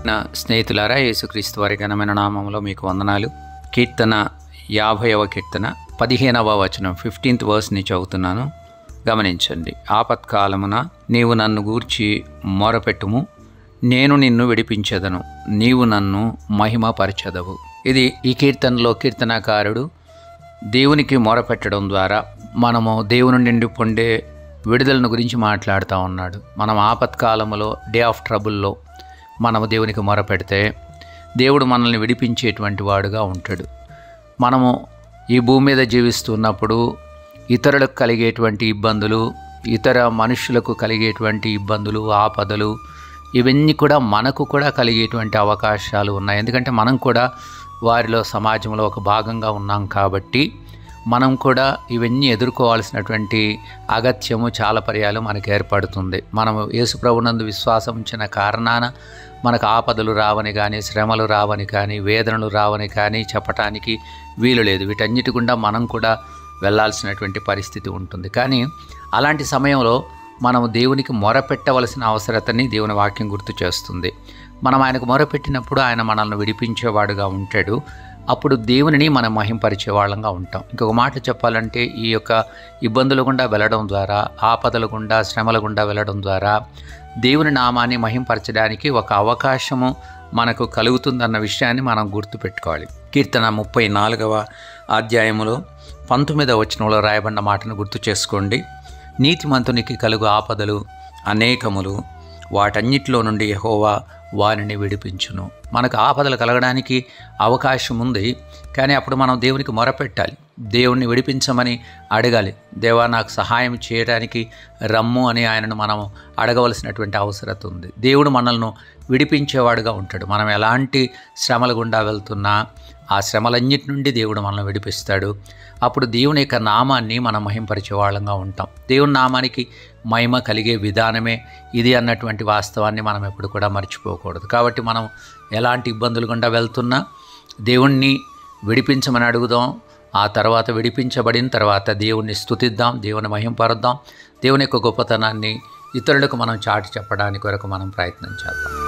నా స్నేహితులారా యేసుక్రీస్తు వారి ఘనమైన నామంలో మీకు వందనాలు కీర్తన యాభైవ కీర్తన పదిహేనవ వచనం ఫిఫ్టీన్త్ వర్స్ని చదువుతున్నాను గమనించండి ఆపత్కాలమున నీవు నన్ను గూర్చి మొరపెట్టుము నేను నిన్ను విడిపించదను నీవు నన్ను మహిమపరచదవు ఇది ఈ కీర్తనలో కీర్తనాకారుడు దేవునికి మొరపెట్టడం ద్వారా మనము దేవుని నుండి పొందే విడుదలను గురించి మాట్లాడుతూ ఉన్నాడు మనం ఆపత్కాలంలో డే ఆఫ్ ట్రబుల్లో మనము దేవునికి మొరపెడితే దేవుడు మనల్ని విడిపించేటువంటి వాడుగా ఉంటాడు మనము ఈ భూమి మీద జీవిస్తున్నప్పుడు ఇతరులకు కలిగేటువంటి ఇబ్బందులు ఇతర మనుషులకు కలిగేటువంటి ఇబ్బందులు ఆపదలు ఇవన్నీ కూడా మనకు కూడా కలిగేటువంటి అవకాశాలు ఉన్నాయి ఎందుకంటే మనం కూడా వారిలో సమాజంలో ఒక భాగంగా ఉన్నాం కాబట్టి మనం కూడా ఇవన్నీ ఎదుర్కోవాల్సినటువంటి అగత్యము చాలా పర్యాలు మనకు ఏర్పడుతుంది మనం యేసుప్రభునందు విశ్వాసం ఉంచిన కారణాన మనకు ఆపదలు రావని కానీ శ్రమలు రావని కానీ వేదనలు రావని కానీ చెప్పటానికి వీలు లేదు వీటన్నిటి గుండా మనం కూడా వెళ్ళాల్సినటువంటి పరిస్థితి ఉంటుంది కానీ అలాంటి సమయంలో మనం దేవునికి మొరపెట్టవలసిన అవసరతని దేవుని వాక్యం గుర్తు చేస్తుంది మనం ఆయనకు మొరపెట్టినప్పుడు ఆయన మనల్ని విడిపించేవాడుగా ఉంటాడు అప్పుడు దేవునిని మనం మహింపరిచే వాళ్ళంగా ఉంటాం ఇంకొక మాట చెప్పాలంటే ఈ యొక్క ఇబ్బందుల గుండా వెళ్ళడం ద్వారా ఆపదల గుండా శ్రమల గుండా వెళ్ళడం ద్వారా దేవుని నామాన్ని మహింపరచడానికి ఒక అవకాశము మనకు కలుగుతుందన్న విషయాన్ని మనం గుర్తుపెట్టుకోవాలి కీర్తన ముప్పై నాలుగవ అధ్యాయములో పంతొమ్మిదవ వచనంలో రాయబడిన మాటను గుర్తు చేసుకోండి నీతిమంతునికి కలుగు ఆపదలు అనేకములు వాటన్నిటిలో నుండి యహోవా వారిని విడిపించును మనకు ఆపదలు కలగడానికి అవకాశం ఉంది కానీ అప్పుడు మనం దేవునికి మొరపెట్టాలి దేవుణ్ణి విడిపించమని అడగాలి దేవా నాకు సహాయం చేయడానికి రమ్ము అని ఆయనను మనం అడగవలసినటువంటి అవసరత ఉంది దేవుడు మనల్ని విడిపించేవాడుగా ఉంటాడు మనం ఎలాంటి శ్రమల గుండా వెళ్తున్నా ఆ శ్రమలన్నిటి నుండి దేవుడు మనల్ని విడిపిస్తాడు అప్పుడు దేవుని యొక్క నామాన్ని మనం మహింపరిచే వాళ్ళంగా ఉంటాం దేవుని నామానికి మహిమ కలిగే విధానమే ఇది అన్నటువంటి వాస్తవాన్ని మనం ఎప్పుడు కూడా మర్చిపోకూడదు కాబట్టి మనం ఎలాంటి ఇబ్బందులు గుండా వెళ్తున్నా దేవుణ్ణి విడిపించమని అడుగుదాం ఆ తర్వాత విడిపించబడిన తర్వాత దేవుణ్ణి స్తుతిద్దాం దేవుని మహింపరుద్దాం దేవుని యొక్క గొప్పతనాన్ని ఇతరులకు మనం చాటి చెప్పడానికి వరకు మనం ప్రయత్నం చేద్దాం